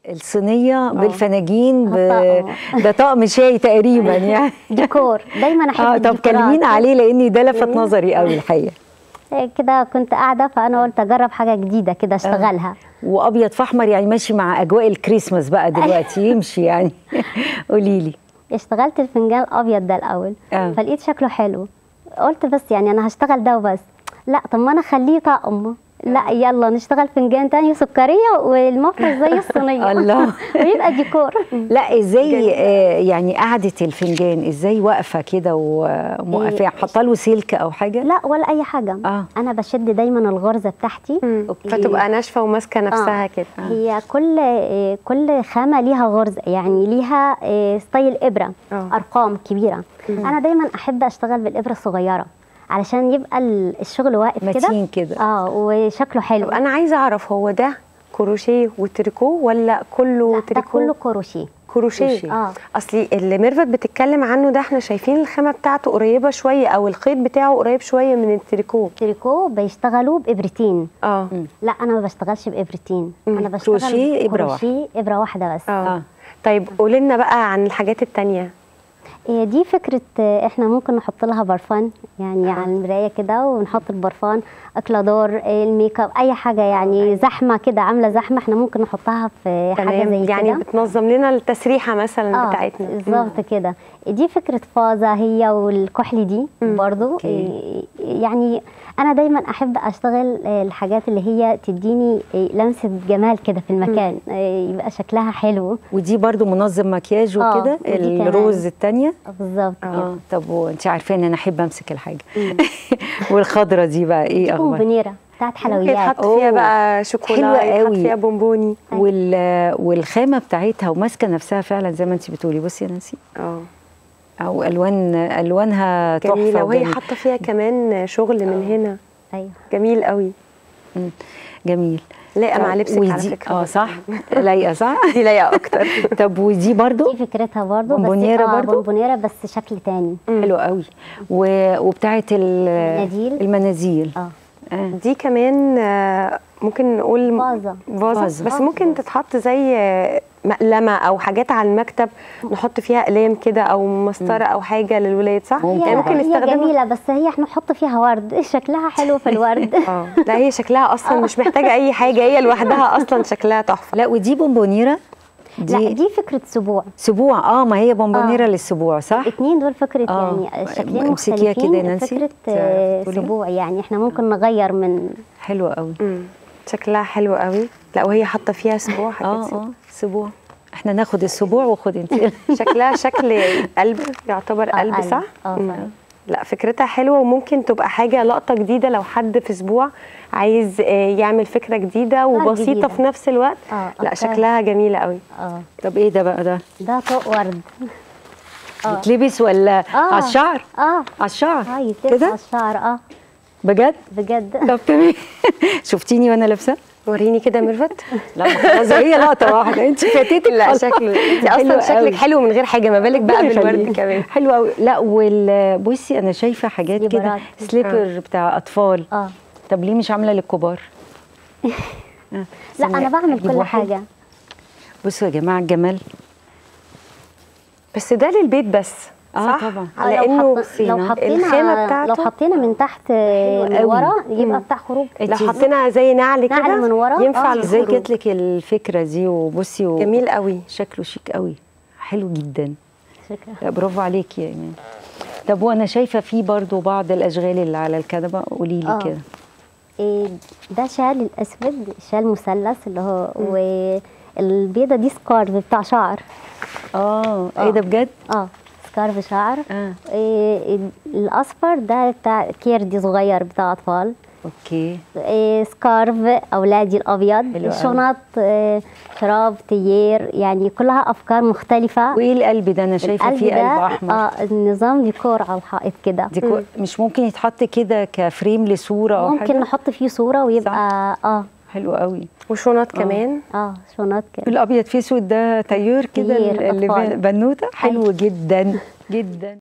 الصينيه بالفناجين ب... الطقم. ده طقم شاي تقريبا يعني ديكور دايما احب اه طب الديكورات. كلمينا عليه لان ده لفت نظري قوي الحقيقه إيه كده كنت قاعده فانا قلت اجرب حاجه جديده كده اشتغلها وابيض في احمر يعني ماشي مع اجواء الكريسماس بقى دلوقتي يمشي يعني قولي لي اشتغلت الفنجان الابيض ده الاول آه. فلقيت شكله حلو قلت بس يعني انا هشتغل ده وبس لا طب ما انا اخليه طقم لا يلا نشتغل فنجان تاني سكريه والمفرش زي الصينيه الله. ويبقى ديكور لا ازاي آه يعني قعده الفنجان ازاي واقفه كده وموقفه حاطه له سلك او حاجه لا ولا اي حاجه آه. انا بشد دايما الغرزه بتاعتي فتبقى ناشفه وماسكه نفسها كده هي كل آه، كل خامه ليها غرزه يعني ليها آه، ستايل ابره آه. ارقام كبيره انا دايما احب اشتغل بالابره الصغيره علشان يبقى ال- الشغل واقف كده متين كده. اه وشكله حلو طب انا عايزه اعرف هو ده كروشيه وتريكو ولا كله لا، ده تريكو كله كروشيه كروشيه كروشيه. اه اصلي اللي ميرفت بتتكلم عنه ده احنا شايفين الخامه بتاعته قريبه شويه او الخيط بتاعه قريب شويه من التريكو تريكو بيشتغلوا بابرتين اه لا انا ما بشتغلش بابرتين مم. انا بشتغل كروشيه إبرة واحدة. كروشيه ابره واحده بس اه آه. طيب قولي لنا بقى عن الحاجات التانية هي دي فكرة آه، احنا ممكن نحط لها برفان يعني على المراية كده ونحط البرفان اكلادور آه، الميك اب اي حاجة يعني زحمة كده عاملة زحمة احنا ممكن نحطها في حاجة تمام زي يعني كده بتنظم لنا التسريحه مثلا اه بتاعتنا بالظبط كده دي فكرة فازة هي والكحل دي برضو أوكي. آه، يعني انا دايما احب اشتغل آه، الحاجات اللي هي تديني آه، لمسة جمال كده في المكان آه، يبقى شكلها حلو ودي برضو منظم مكياج آه، وكده ودي كمان. الروز التانية بالظبط كده اه طب وانت عارفه ان انا احب امسك الحاجه والخضره دي بقى ايه اخبار بونبونيرة بتاعت ممكن حلويات يتحط فيها أوه. بقى شوكولا حلوة يتحط قوي. فيها بونبوني وال والخامه بتاعتها وماسكه نفسها فعلا زي ما انت بتقولي بصي يا نانسي اه او الوان الوانها تحفه جميله وهي وجميلة. حاطه فيها كمان شغل من هنا ايوه جميل قوي مم. جميل لايقه مع لبسك على ودي- فكره اه صح لايقه صح دي لايقه اكتر طب ودي برضو دي فكرتها برضو بونبونيرة بس آه برضو؟ بونبونيرة بس شكل تاني حلو قوي و... وبتاعه ال- المناديل. المنازيل اه آه. دي كمان آه، ممكن نقول فازة. فازة فازة. بس فازة. ممكن تتحط زي آه، مقلمة أو حاجات على المكتب نحط فيها أقلام كده أو مسطرة أو حاجة للولاد صح؟ ممكن. هي, يعني ممكن هي نستخدمها جميلة بس هي احنا نحط فيها ورد شكلها حلو في الورد اه لا هي شكلها أصلا مش محتاجة أي حاجة هي لوحدها أصلا شكلها تحفة لا ودي بونبونيرة لا دي دي فكرة سبوع سبوع اه ما هي بونبونيرة آه. للسبوع صح؟ اتنين دول فكرة آه. يعني شكلين امسكيها كده يا مختلفين نانسي. فكرة تعرفي آه، تقولي؟ سبوع يعني احنا ممكن نغير من حلوة قوي مم. شكلها حلو قوي لا وهي حاطة فيها سبوع حاجات اه سبوع. اه سبوع احنا ناخد السبوع وخد انت شكلها شكل قلب يعتبر آه، قلب قلب. صح؟ آه، مم. صح. لا فكرتها حلوه وممكن تبقى حاجه لقطه جديده لو حد في اسبوع عايز آه، يعمل فكره جديده وبسيطه جديدة. في نفس الوقت آه، لا أفكار. شكلها جميله قوي اه طب ايه ده بقى ده؟ ده طوق ورد آه. يتلبس ولا آه. على الشعر؟ اه على الشعر اه يتلبس كده؟ على الشعر اه بجد؟ بجد طب تمام شفتيني وانا لابسه؟ وريني كده ميرفت لا خلاص هي لقطه واحده انت فاتتك لا خالص. شكله انت حلو اصلا شكلك قوي. حلو من غير حاجه ما بالك بقى ربنا بالورد يخليك. كمان حلو قوي لا وال بصي انا شايفه حاجات كده سليبرات. سليبر بتاع اطفال اه طب ليه مش عامله للكبار؟ آه، لا ثانية، انا بعمل أجيب كل واحد. حاجه بصوا يا جماعه الجمال بس ده للبيت بس آه، صح طبعا. آه، على لو انه حط- لو الخامة حطينا بتاعته لو حطينا من تحت آه، من قوي. ورا يبقى بتاع خروج لو حطينا زي نعل كده نعل من ورا، ينفع آه. ازاي للخروج جات لك الفكره دي وبصي و... جميل قوي شكله شيك قوي حلو جدا شكرا لا برافو عليكي يا ايمان طب وانا شايفه في برضو بعض الاشغال اللي على الكنبه قولي لي آه. كده إيه، ده شال الاسود شال مثلث اللي هو والبيضه دي سكارف بتاع شعر اه ايه آه. ده بجد اه سكارف شعر اه إيه الاصفر ده بتاع كيردي صغير بتاع اطفال اوكي إيه سكارف اولادي الابيض حلو أوي. الشنط إيه شراب تيير يعني كلها افكار مختلفه وايه القلب ده انا شايفه القلب فيه ده قلب احمر اه النظام ديكور على الحائط كده دي كو... مش ممكن يتحط كده كفريم لصوره او ممكن حاجه نحط فيه صوره ويبقى اه حلو قوي وشنط كمان اه شنط كده الابيض في اسود ده تيور كده تيير اللي أطفال. بنوته حلو جدا جدا